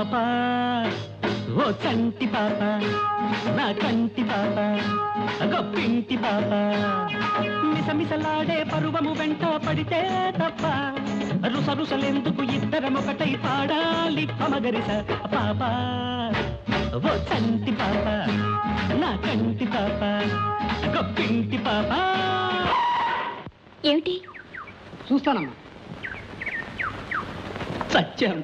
పాప ఓ చంటి పాప నా కంటి పాప గొప్పింటి పాప మిసమిసలాడే పరువము వెంట పడితే తప్ప రుసరుసలెందుకు ఇద్దరం ఒకటై పాడాలి పమగరిస పాప ఓ చంటి పాప నా కంటి పాప గొప్పింటి పాప ఏమిటి చూస్తానమ్మా సత్యం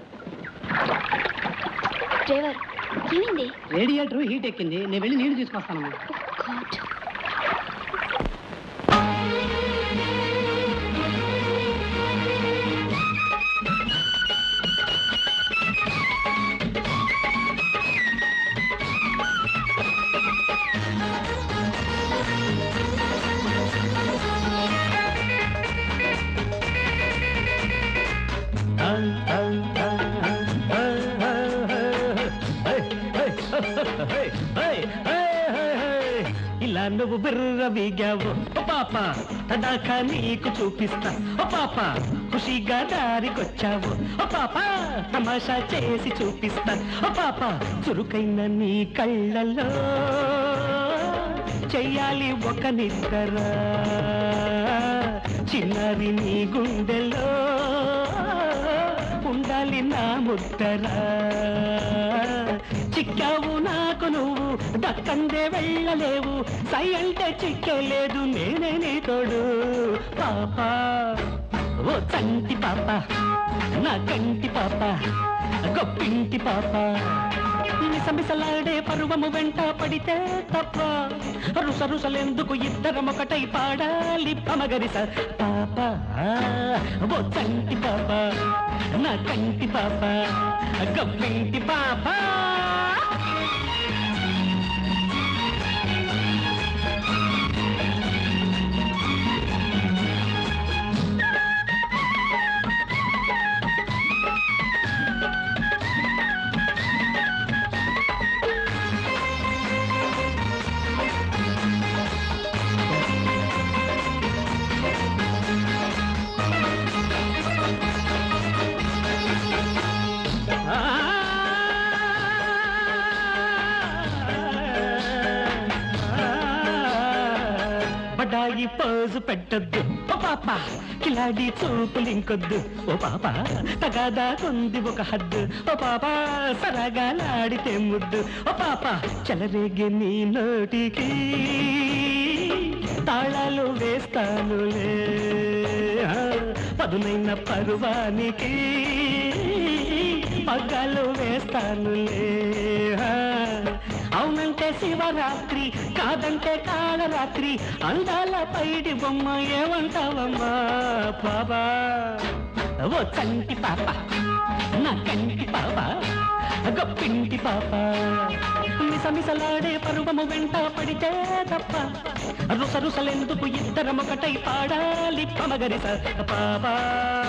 డ్రైవర్ ఏమైంది రేడియేటర్ హీట్ ఎక్కింది నేను వెళ్ళి నీళ్లు తీసుకొస్తానమ్మా గాడ్ ఇలా నువ్వు బిర్ర వీగావు ఓ పాప తదాకా నీకు చూపిస్తా ఓ పాప ఖుషిగా దారికొచ్చావు ఓ పాప తమాషా చేసి చూపిస్తా ఓ పాప చురుకైన నీ కళ్ళలో చెయ్యాలి ఒక నిద్ర చిన్నది నీ గుండెలో ఉండాలి నా ముద్దరా చిక్కావు నాకు నువ్వు దక్కందే వెళ్ళలేవు సై అంటే చిక్కలేదు నేనే నీ తోడు పాప ఓ చంటి పాప నా కంటి పాప గొప్పింటి పాప మిసమిసలాడే పరువము వెంట పడితే తప్ప రుసరుసలెందుకు ఇద్దరం ఒకటై పాడాలి పమగరిస పాప ఓ చంటి పాప నా కంటి పాప గొప్పింటి పాప బడాయి పోజు పెట్టొద్దు ఓ పాప కిలాడి చూపులు ఇంకొద్దు ఓ పాప తగాదా కొంది ఒక హద్దు ఓ పాప సరగాలాడితే ముద్దు ఓ పాప చెలరేగే నీ నోటికి తాళాలు వేస్తానులే ఆ, పదునైన పరువానికి పగ్గాలు వేస్తానులే ఆ, అవునంటే శివరాత్రి కాదంటే కాళరాత్రి అందాల పైడి బొమ్మ ఏమంటావమ్మా బాబా ఓ చంటి పాప నా కంటి పాప గొప్పింటి పాప మిసమిసలాడే పరువము వెంట పడితే తప్ప రుసరుసలెందుకు ఇద్దరం ఒకటై పాడాలి పమగరిస పాప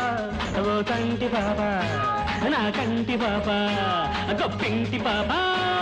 ఓ చంటి పాప నా కంటి పాప గొప్పింటి పాప